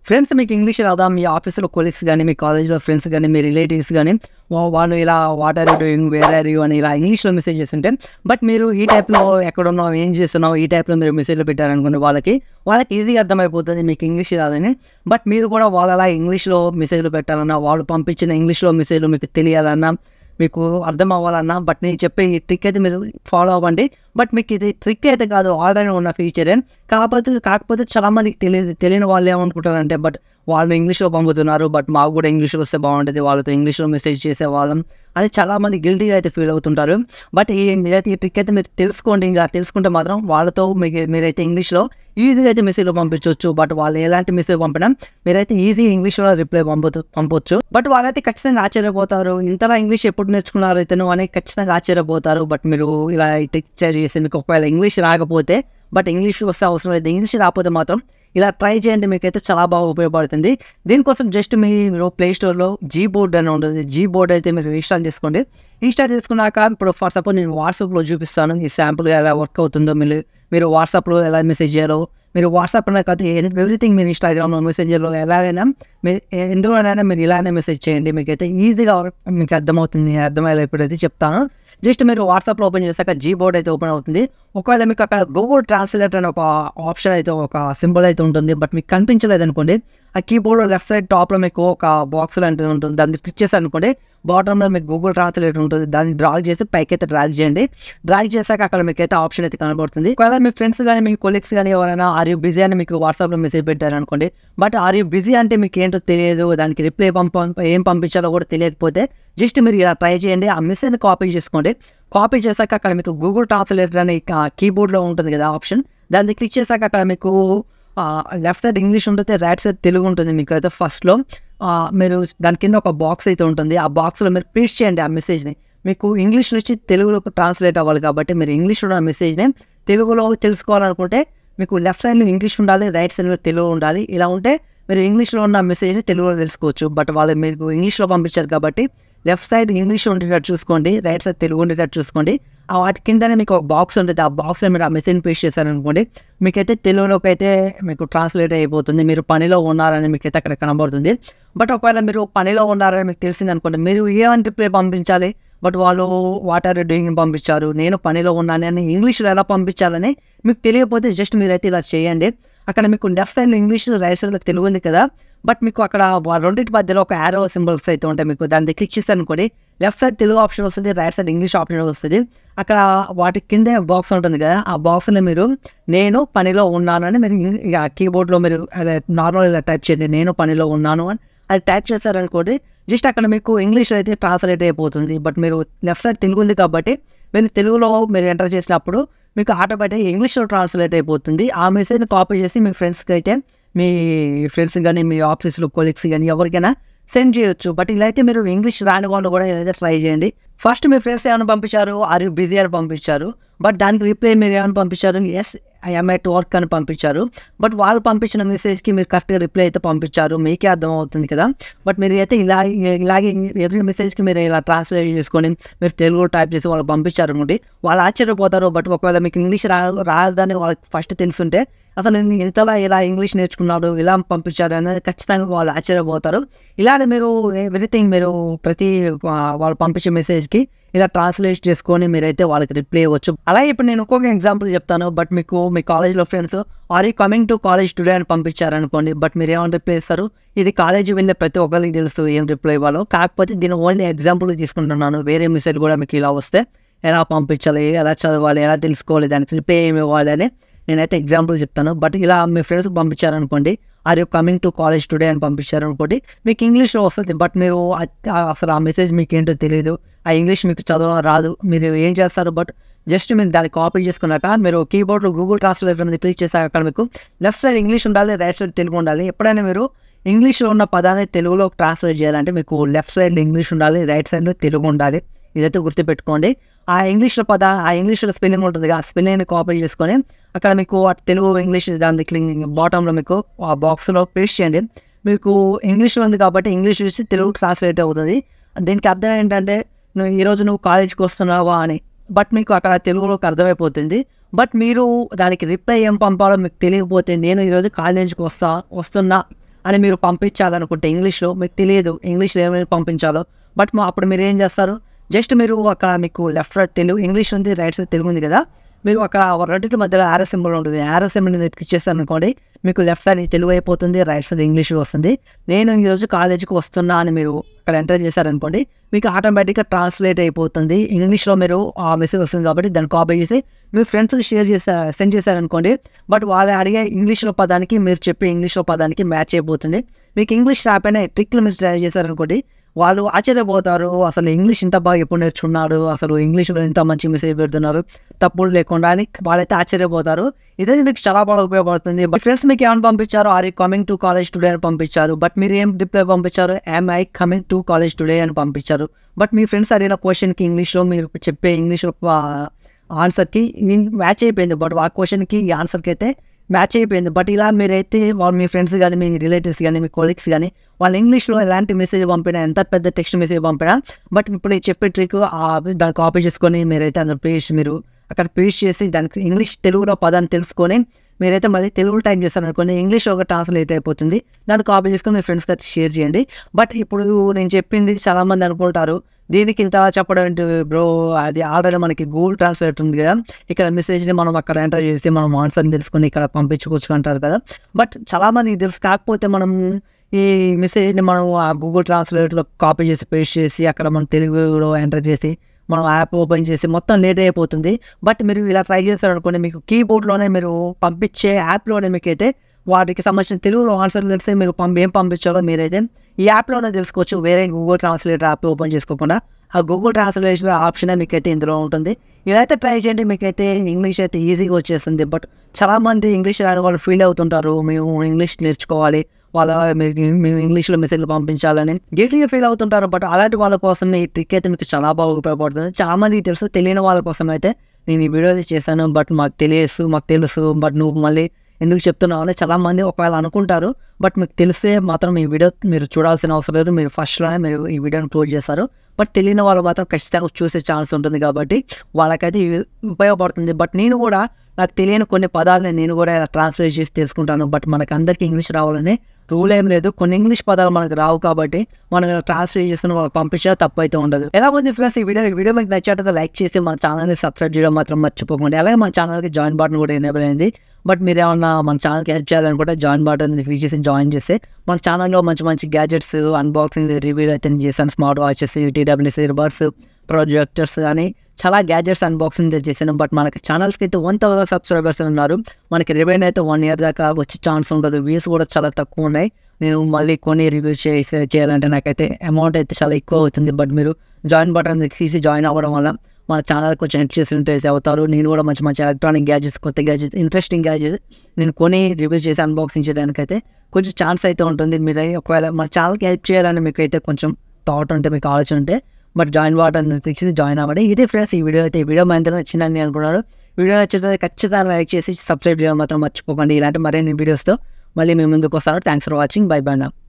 friends మీకు English రాదా మీ ఆఫీస్లో కొలీగ్స్ కానీ మీ కాలేజ్లో ఫ్రెండ్స్ కానీ మీ రిలేటివ్స్ కానీ వా- వాళ్ళు ఇలా what are you doing where are you అని ఇలా ఇంగ్లీష్లో మెసేజ్ చేస్తుంటే బట్ మీరు ఈ టైప్లో ఎక్కడున్నావు ఏం చేస్తున్నావు ఈ టైప్లో మీరు మెసేజ్లో పెట్టారనుకోండి వాళ్ళకి వాళ్ళకి ఈజీగా అర్థమైపోతుంది మీకు ఇంగ్లీష్ రాదని బట్ మీరు కూడా వాళ్ళలా ఇంగ్లీష్లో మెసేజ్లు పెట్టాలన్నా వాళ్ళు పంపించిన ఇంగ్లీష్లో మెసేజ్లు మీకు తెలియాలన్నా మీకు అర్థం అవ్వాలన్నా బట్ నేను చెప్పే ఈ ట్రిక్ అయితే మీరు ఫాలో అవ్వండి బట్ మీకు ఇది ట్రిక్ అయితే కాదు ఆల్రెడీ ఉన్న ఫీచరే కాకపోతే కాకపోతే చాలా మందికి తెలియదు తెలియని వాళ్ళు ఏమనుకుంటారంటే బట్ వాళ్ళు ఇంగ్లీష్లో పంపుతున్నారు బట్ మాకు కూడా ఇంగ్లీష్లో వస్తే బాగుంటుంది వాళ్ళతో ఇంగ్లీష్లో మెసేజ్ చేసే వాళ్ళం అని చాలా మంది గిల్టీగా అయితే ఫీల్ అవుతుంటారు బట్ ఈ మీరైతే ఈ ట్రిక్ అయితే మీరు తెలుసుకోండి ఇంకా తెలుసుకుంటే మాత్రం వాళ్ళతో మీకు మీరైతే ఇంగ్లీష్లో ఈజీగా అయితే మెసేజ్లో పంపించవచ్చు బట్ వాళ్ళు ఎలాంటి మెసేజ్ పంపినా మీరైతే ఈజీ ఇంగ్లీష్లో రిప్లై పంపొచ్చు పంపొచ్చు బట్ వాళ్ళైతే ఖచ్చితంగా ఆశ్చర్యపోతారు ఇంతలా ఇంగ్లీష్ ఎప్పుడు నేర్చుకున్నారు ఇతను అని ఖచ్చితంగా ఆశ్చర్యపోతారు బట్ మీరు ఇలా ఈ ట్రిక్ చేసి మీకు ఒకవేళ ఇంగ్లీష్ రాకపోతే బట్ ఇంగ్లీష్ వస్తే అవసరం లేదు ఇంగ్లీష్ రాకపోతే మాత్రం ఇలా ట్రై చేయండి మీకైతే చాలా బాగా ఉపయోగపడుతుంది దీనికోసం జస్ట్ మీరు ప్లే స్టోర్లో జీ బోర్డ్ అని ఉంటుంది జీ బోర్డ్ అయితే మీరు ఇన్స్టాల్ చేసుకోండి ఇన్స్టాల్ చేసుకున్నాక ఇప్పుడు ఫర్ సపోజ్ నేను వాట్సాప్లో చూపిస్తాను ఈ శాంపుల్ ఎలా వర్క్ అవుతుందో మీరు మీరు వాట్సాప్లో ఎలా మెసేజ్ చేయాలో మీరు వాట్సాప్లో కాదు ఎవ్రీథింగ్ మీరు ఇన్స్టాగ్రామ్లో మెసేంజర్లో ఎలాగైనా మీరు ఎందులోనైనా మీరు ఇలానే మెసేజ్ చేయండి మీకైతే ఈజీగా మీకు అర్థమవుతుంది అర్థమయ్యేలా ఇప్పుడైతే చెప్తాను జస్ట్ మీరు వాట్సాప్లో ఓపెన్ చేశాక జీ బోర్డ్ అయితే ఓపెన్ అవుతుంది ఒకవేళ మీకు అక్కడ గూగుల్ ట్రాన్స్లేటర్ అని ఒక ఆప్షన్ అయితే ఒక సింబల్ అయితే ఉంటుంది బట్ మీకు కనిపించలేదు అనుకోండి ఆ కీబోర్డ్ లెఫ్ట్ సైడ్ టాప్లో మీకు ఒక బాక్స్ లాంటిది ఉంటుంది దాన్ని క్లిక్ చేశారు అనుకోండి బాటంలో మీకు గూగుల్ ట్రాన్స్లేటర్ ఉంటుంది దాన్ని డ్రాగ్ చేసి పైకి అయితే డ్రాగ్ చేయండి డ్రాగ్ చేశాక అక్కడ మీకు అయితే ఆప్షన్ అయితే కనబడుతుంది ఒకవేళ మీ ఫ్రెండ్స్ కానీ మీ కొలీగ్స్ కానీ ఎవరైనా ఆర్ యూ బిజీ అని మీకు వాట్సాప్లో మెసేజ్ పెట్టారు అనుకోండి బట్ ఆర్ యూ బిజీ అంటే మీకు ఏంటో తెలియదు దానికి రిప్లై పంప ఏం పంపించాలో కూడా తెలియకపోతే జస్ట్ మీరు ఇలా ట్రై చేయండి ఆ మెసేజ్ని కాపీ చేసుకోండి కాపీ చేశాక అక్కడ మీకు గూగుల్ ట్రాన్స్లేటర్ అనే కీబోర్డ్లో ఉంటుంది కదా ఆప్షన్ దాన్ని క్లిక్ చేశాక అక్కడ మీకు లెఫ్ట్ సైడ్ ఇంగ్లీష్ ఉంటుంది రైట్ సైడ్ తెలుగు ఉంటుంది మీకు అయితే ఫస్ట్లో మీరు దాని కింద ఒక బాక్స్ అయితే ఉంటుంది ఆ బాక్స్లో మీరు పేస్ట్ చేయండి ఆ మెసేజ్ని మీకు ఇంగ్లీష్ నుంచి తెలుగులోకి ట్రాన్స్లేట్ అవ్వాలి కాబట్టి మీరు ఇంగ్లీష్లో ఆ మెసేజ్ని తెలుగులో తెలుసుకోవాలనుకుంటే మీకు లెఫ్ట్ సైడ్లో ఇంగ్లీష్ ఉండాలి రైట్ సైడ్లో తెలుగు ఉండాలి ఇలా ఉంటే మీరు ఇంగ్లీష్లో ఉన్న మెసేజ్ని తెలుగులో తెలుసుకోవచ్చు బట్ వాళ్ళు మీకు ఇంగ్లీష్లో పంపించారు కాబట్టి లెఫ్ట్ సైడ్ ఇంగ్లీష్ ఉండేటట్టు చూసుకోండి రైట్ సైడ్ తెలుగు ఉండేటట్టు చూసుకోండి ఆ వాటి కిందనే మీకు ఒక బాక్స్ ఉంటుంది ఆ బాక్స్లో మీరు ఆ మెసేజ్ పేస్ట్ చేశారనుకోండి మీకైతే తెలుగులోకి అయితే మీకు ట్రాన్స్లేట్ అయిపోతుంది మీరు పనిలో ఉన్నారని మీకైతే అక్కడ కనబడుతుంది బట్ ఒకవేళ మీరు పనిలో ఉన్నారని మీకు తెలిసింది అనుకోండి మీరు ఏమని రిప్లై పంపించాలి బట్ వాళ్ళు వాట్ ఆర్ డూయింగ్ పంపించారు నేను పనిలో ఉన్నాను అని ఇంగ్లీష్లో ఎలా పంపించాలని మీకు తెలియకపోతే జస్ట్ మీరైతే ఇలా చేయండి అక్కడ మీకు లెఫ్ట్ సైడ్ ఇంగ్లీష్ రైట్ సైడ్లో తెలుగు ఉంది కదా బట్ మీకు అక్కడ వా- రెండింటి మధ్యలో ఒక యారో సింబల్స్ అయితే ఉంటాయి మీకు దాన్ని క్లిక్ చేస్తే అనుకోండి లెఫ్ట్ సైడ్ తెలుగు ఆప్షన్ వస్తుంది రైట్ సైడ్ ఇంగ్లీష్ ఆప్షన్ వస్తుంది అక్కడ వాటి కింద బాక్స్ ఉంటుంది కదా ఆ బాక్స్లో మీరు నేను పనిలో ఉన్నానని మీరు ఇంగ్- ఇక కీబోర్డ్లో మీరు నార్మల్ ఇలా టైప్ చేయండి నేను పనిలో ఉన్నాను అని అది టైప్ చేశారనుకోండి జస్ట్ అక్కడ మీకు ఇంగ్లీష్ అయితే ట్రాన్స్లేట్ అయిపోతుంది బట్ మీరు లెఫ్ట్ సైడ్ తెలుగు ఉంది కాబట్టి మీరు తెలుగులో మీరు ఎంటర్ చేసినప్పుడు మీకు ఆటోమేటిక్ ఇంగ్లీష్లో ట్రాన్స్లేట్ అయిపోతుంది ఆ మెసేజ్ని కాపీ చేసి మీ ఫ్రెండ్స్కి అయితే మీ ఫ్రెండ్స్ కానీ మీ ఆఫీస్లో కొలీగ్స్ కానీ ఎవరికైనా సెండ్ చేయొచ్చు బట్ ఇలా అయితే మీరు ఇంగ్లీష్ రాని వాళ్ళు కూడా ఏదైతే ట్రై చేయండి ఫస్ట్ మీ ఫ్రెండ్స్ ఏమైనా పంపించారు ఆర్ యూ బిజీ అని పంపించారు బట్ దానికి రిప్లై మీరు ఏమైనా పంపించారు ఎస్ ఐఎమ్ ఎట్ వర్క్ అని పంపించారు బట్ వాళ్ళు పంపించిన మెసేజ్కి మీరు కరెక్ట్గా రిప్లై అయితే పంపించారు మీకే అర్థం అవుతుంది కదా బట్ మీరు అయితే ఇలా ఇలాగే ఎవ్రీ మెసేజ్కి మీరు ఇలా ట్రాన్స్లేట్ చేసుకొని మీరు తెలుగు టైప్ చేసి వాళ్ళకి పంపించారు అనుకోండి వాళ్ళు ఆశ్చర్యపోతారు బట్ ఒకవేళ మీకు ఇంగ్లీష్ రా రాదని వాళ్ళకి ఫస్ట్ తెలుసుంటే అసలు నేను ఇంతలా ఇలా ఇంగ్లీష్ నేర్చుకున్నాడు ఇలా పంపించాడు అనేది ఖచ్చితంగా వాళ్ళు ఆశ్చర్యపోతారు ఇలానే మీరు ఎవ్రీథింగ్ మీరు ప్రతి ఆ, వాళ్ళు పంపించే మెసేజ్కి ఇలా ట్రాన్స్లేట్ చేసుకొని మీరైతే వాళ్ళకి రిప్లై ఇవ్వచ్చు అలాగే ఇప్పుడు నేను ఇంకొక ఎగ్జాంపుల్ చెప్తాను బట్ మీకు మీ కాలేజ్లో ఫ్రెండ్స్ ఆర్ ఈ కమింగ్ టు కాలేజ్ టుడే అని పంపించారనుకోండి బట్ మీరు ఏమైనా రిప్లై ఇస్తారు ఇది కాలేజీ వెళ్ళే ప్రతి ఒక్కరికి తెలుసు ఏం రిప్లై ఇవ్వాలో కాకపోతే దీని ఓన్లీ ఎగ్జాంపుల్ తీసుకుంటున్నాను వేరే మెసేజ్ కూడా మీకు ఇలా వస్తే ఎలా పంపించాలి ఎలా చదవాలి ఎలా తెలుసుకోవాలి దానికి రిప్లై ఏమి ఇవ్వాలి అని నేనైతే ఎగ్జాంపుల్ చెప్తాను బట్ ఇలా మీ ఫ్రెండ్స్కి పంపించారనుకోండి are you coming to college today అని పంపించారనుకోండి మీకు ఇంగ్లీష్లో వస్తుంది బట్ మీరు అ- అసలు ఆ మెసేజ్ మీకు ఏంటో తెలియదు ఆ ఇంగ్లీష్ మీకు చదవడం రాదు మీరు ఏం చేస్తారు బట్ జస్ట్ మీరు దాన్ని కాపీ చేసుకున్నాక మీరు కీబోర్డ్లో గూగుల్ ట్రాన్స్లేటర్ మీద క్లిక్ చేశాక అక్కడ మీకు లెఫ్ట్ సైడ్ ఇంగ్లీష్ ఉండాలి రైట్ సైడ్ తెలుగు ఉండాలి ఎప్పుడైనా మీరు ఇంగ్లీష్లో ఉన్న పదాన్ని తెలుగులో ట్రాన్స్లేట్ చేయాలంటే మీకు లెఫ్ట్ సైడ్లో ఇంగ్లీష్ ఉండాలి రైట్ సైడ్లో తెలుగు ఉండాలి ఇదైతే గుర్తుపెట్టుకోండి ఆ ఇంగ్లీష్లో పద ఆ ఇంగ్లీష్లో స్పెల్లింగ్ ఉంటుంది కదా, ఆ స్పెల్లింగ్ని కాపీ చేసుకొని అక్కడ మీకు ఆ తెలుగు ఇంగ్లీష్ దాని బాటంలో మీకు ఆ బాక్స్లో పేస్ట్ చేయండి మీకు ఇంగ్లీష్లో ఉంది కాబట్టి ఇంగ్లీష్ చూసి తెలుగు ట్రాన్స్లేట్ అవుతుంది దీనికి అర్థం ఏంటంటే నువ్వు ఈరోజు నువ్వు కాలేజీకి వస్తున్నావా అని బట్ మీకు అక్కడ తెలుగులోకి అర్థమైపోతుంది బట్ మీరు దానికి రిప్లై ఏం పంపాలో మీకు తెలియకపోతే నేను ఈరోజు కాలేజీకి వస్తా వస్తున్నా అని మీరు పంపించాలనుకుంటే ఇంగ్లీష్లో మీకు తెలియదు ఇంగ్లీష్లో ఏమైనా పంపించాలో బట్ మా అప్పుడు మీరు ఏం చేస్తారు జస్ట్ మీరు అక్కడ మీకు లెఫ్ట్ రైట్ తెలుగు ఇంగ్లీష్ ఉంది రైట్ సైడ్ తెలుగు ఉంది కదా మీరు అక్కడ రెండింటి మధ్యలో ఆరో సింబల్ ఉంటుంది ఆరో సింబల్ మీద క్లిక్ చేస్తారు అనుకోండి మీకు లెఫ్ట్ సైడ్ తెలుగు అయిపోతుంది రైట్ సైడ్ ఇంగ్లీష్ వస్తుంది నేను ఈరోజు కాలేజీకి వస్తున్నా అని మీరు అక్కడ ఎంటర్ చేశారనుకోండి మీకు ఆటోమేటిక్గా ట్రాన్స్లేట్ అయిపోతుంది ఇంగ్లీష్లో మీరు ఆ మెసేజ్ వస్తుంది కాబట్టి దాన్ని కాపీ చేసి మీ ఫ్రెండ్స్కి షేర్ చేసా సెండ్ చేశారనుకోండి బట్ వాళ్ళు అడిగే ఇంగ్లీష్లో పదానికి మీరు చెప్పే ఇంగ్లీష్లో పదానికి మ్యాచ్ అయిపోతుంది మీకు ఇంగ్లీష్ రాకపోయినా ట్రిక్లు మీరు ట్రై చేశారనుకోండి వాళ్ళు ఆశ్చర్యపోతారు అసలు ఇంగ్లీష్ ఇంత బాగా ఎప్పుడు నేర్చుకున్నాడు అసలు ఇంగ్లీష్లో ఇంత మంచి మెసేజ్ పెడుతున్నారు తప్పులు లేకుండా అని వాళ్ళైతే ఆశ్చర్యపోతారు ఇదే మీకు చాలా బాగా ఉపయోగపడుతుంది బట్ ఫ్రెండ్స్ మీకు ఏమైనా పంపించారు are coming to college today అని పంపించారు బట్ మీరు ఏం రిప్లై పంపించారు am I coming to college today అని పంపించారు బట్ మీ ఫ్రెండ్స్ అడిగిన క్వశ్చన్కి ఇంగ్లీష్లో మీరు చెప్పే ఇంగ్లీష్లో ఆన్సర్కి మ్యాచ్ అయిపోయింది బట్ ఆ క్వశ్చన్కి ఈ ఆన్సర్కి అయితే మ్యాచ్ అయిపోయింది బట్ ఇలా మీరైతే వాళ్ళు మీ ఫ్రెండ్స్ కానీ మీ రిలేటివ్స్ కానీ మీ కొలీగ్స్ కానీ వాళ్ళు ఇంగ్లీష్లో ఎలాంటి మెసేజ్ పంపినా ఎంత పెద్ద టెక్స్ట్ మెసేజ్ పంపినా బట్ ఇప్పుడు ఈ చెప్పే ట్రిక్ దాన్ని కాపీ చేసుకొని మీరైతే అందులో పేస్ట్ మీరు అక్కడ పేస్ట్ చేసి దానికి ఇంగ్లీష్ తెలుగులో పదాన్ని తెలుసుకొని మీరైతే మళ్ళీ తెలుగు టైప్ చేస్తారు అనుకోండి ఇంగ్లీష్ ఒక ట్రాన్స్లేట్ అయిపోతుంది దాన్ని కాపీ చేసుకొని మీ ఫ్రెండ్స్కి అయితే షేర్ చేయండి బట్ ఇప్పుడు నేను చెప్పింది చాలామంది అనుకుంటారు దీనికి ఇంత చెప్పడం ఏంటి బ్రో అది ఆల్రెడీ మనకి గూగుల్ ట్రాన్స్లేట్ ఉంది కదా ఇక్కడ మెసేజ్ని మనం అక్కడ ఎంటర్ చేసి మనం ఆన్సర్ని తెలుసుకొని ఇక్కడ పంపించుకోవచ్చు అంటారు కదా బట్ చాలామంది తెలుసు కాకపోతే మనం ఈ మెసేజ్ని మనం ఆ గూగుల్ ట్రాన్స్లేట్లో కాపీ చేసి పేస్ట్ చేసి అక్కడ మనం తెలుగులో ఎంటర్ చేసి మనం యాప్ ఓపెన్ చేసి మొత్తం లేట్ అయిపోతుంది బట్ మీరు ఇలా ట్రై చేస్తారనుకోండి మీకు కీబోర్డ్లోనే మీరు పంపించే యాప్లోనే మీకైతే వాటికి సంబంధించిన తెలుగులో ఆన్సర్ తెలిస్తే మీరు పంపి ఏం పంపించాలో మీరైతే ఈ యాప్లోనే తెలుసుకోవచ్చు వేరే గూగుల్ ట్రాన్స్లేటర్ యాప్ ఓపెన్ చేసుకోకుండా ఆ గూగుల్ ట్రాన్స్లేషన్ ఆప్షన్ మీకైతే ఇందులో ఉంటుంది ఇలా అయితే ట్రై చేయండి మీకైతే ఇంగ్లీష్ అయితే ఈజీగా వచ్చేస్తుంది బట్ చాలామంది ఇంగ్లీష్ రాని వాళ్ళు ఫీల్ అవుతుంటారు మేము ఇంగ్లీష్ నేర్చుకోవాలి వాళ్ళ మీరు మేము ఇంగ్లీష్లో మెసేజ్లు పంపించాలని గిల్టీగా ఫీల్ అవుతుంటారు బట్ అలాంటి వాళ్ళ కోసం ఈ ట్రిక్ అయితే మీకు చాలా బాగా ఉపయోగపడుతుంది చాలా మందికి తెలుసు తెలియని వాళ్ళ కోసం అయితే నేను ఈ వీడియో అయితే చేశాను బట్ మాకు తెలియదు మాకు తెలుసు బట్ నువ్వు మళ్ళీ ఎందుకు చెప్తున్నావు అని చాలా మంది ఒకవేళ అనుకుంటారు బట్ మీకు తెలిస్తే మాత్రం ఈ వీడియో మీరు చూడాల్సిన అవసరం లేదు మీరు ఫస్ట్లోనే మీరు ఈ వీడియోని క్లోజ్ చేస్తారు బట్ తెలియని వాళ్ళు మాత్రం ఖచ్చితంగా చూసే ఛాన్స్ ఉంటుంది కాబట్టి వాళ్ళకైతే ఇది ఉపయోగపడుతుంది బట్ నేను కూడా నాకు తెలియని కొన్ని పదాలని నేను కూడా ట్రాన్స్లేట్ చేసి తెలుసుకుంటాను బట్ మనకి అందరికీ ఇంగ్లీష్ రావాలని రూల్ ఏం లేదు కొన్ని ఇంగ్లీష్ పదాలు మనకు రావు కాబట్టి మనం ట్రాన్స్లేట్ చేసుకుని వాళ్ళకి పంపించినా తప్పు అయితే ఉండదు ఎలా ఉంది ఫ్రెండ్స్ ఈ వీడియో ఈ వీడియో మీకు నచ్చినట్లయితే లైక్ చేసి మన ఛానల్ని సబ్స్క్రైబ్ చేయడం మాత్రం మర్చిపోకండి అలాగే మన ఛానల్కి జాయిన్ బటన్ కూడా ఎనేబుల్ అయింది బట్ మీరు ఏమన్నా మన ఛానల్కి హెల్ప్ చేయాలనుకుంటే జాయిన్ బటన్ క్లిక్ చేసి జాయిన్ చేస్తే మన ఛానల్లో మంచి మంచి గ్యాజెట్స్ అన్బాక్సింగ్ రివ్యూ అయితే నేను చేశాను smart watches TWC earbuds projectors కానీ చాలా గ్యాజెట్స్ అన్బాక్సింగ్ చేశాను బట్ మనకి ఛానల్స్కి అయితే వన్ థౌసండ్ సబ్స్క్రైబర్స్ ఉన్నారు మనకి రివైన్ అయితే వన్ ఇయర్ దాకా వచ్చే ఛాన్స్ ఉండదు వ్యూస్ కూడా చాలా తక్కువ ఉన్నాయి నేను మళ్ళీ కొన్ని రివ్యూస్ చేసి చేయాలంటే నాకైతే అమౌంట్ అయితే చాలా ఎక్కువ అవుతుంది బట్ మీరు జాయిన్ బటన్ తీసి జాయిన్ అవ్వడం వల్ల మన ఛానల్ కొంచెం హెల్ప్ చేసి ఇంట్రెస్ట్ అవుతారు నేను కూడా మంచి మంచి ఎలక్ట్రానిక్ గ్యాజెట్స్ కొత్త గ్యాజెట్స్ ఇంట్రెస్టింగ్ గ్యాజెట్స్ నేను కొని రివ్యూ చేసి అన్బాక్సింగ్ చేయడానికైతే కొంచెం ఛాన్స్ అయితే ఉంటుంది మీరు ఒకవేళ మన ఛానల్కి హెల్ప్ చేయాలని మీకు అయితే కొంచెం థాట్ ఉంటే మీకు ఆలోచన ఉంటే బట్ జాయిన్ బటన్ తెచ్చి జాయిన్ అవ్వండి ఇదే ఫ్రెండ్స్ ఈ వీడియో అయితే ఈ వీడియో మా ఇంత నచ్చిందని నేను అనుకున్నాను వీడియో నచ్చితే ఖచ్చితంగా లైక్ చేసి సబ్స్క్రైబ్ చేయడం మాత్రం మర్చిపోకండి ఇలాంటి మరిన్ని వీడియోస్తో మళ్ళీ మేము ముందుకు వస్తాను thanks for watching bye bye నా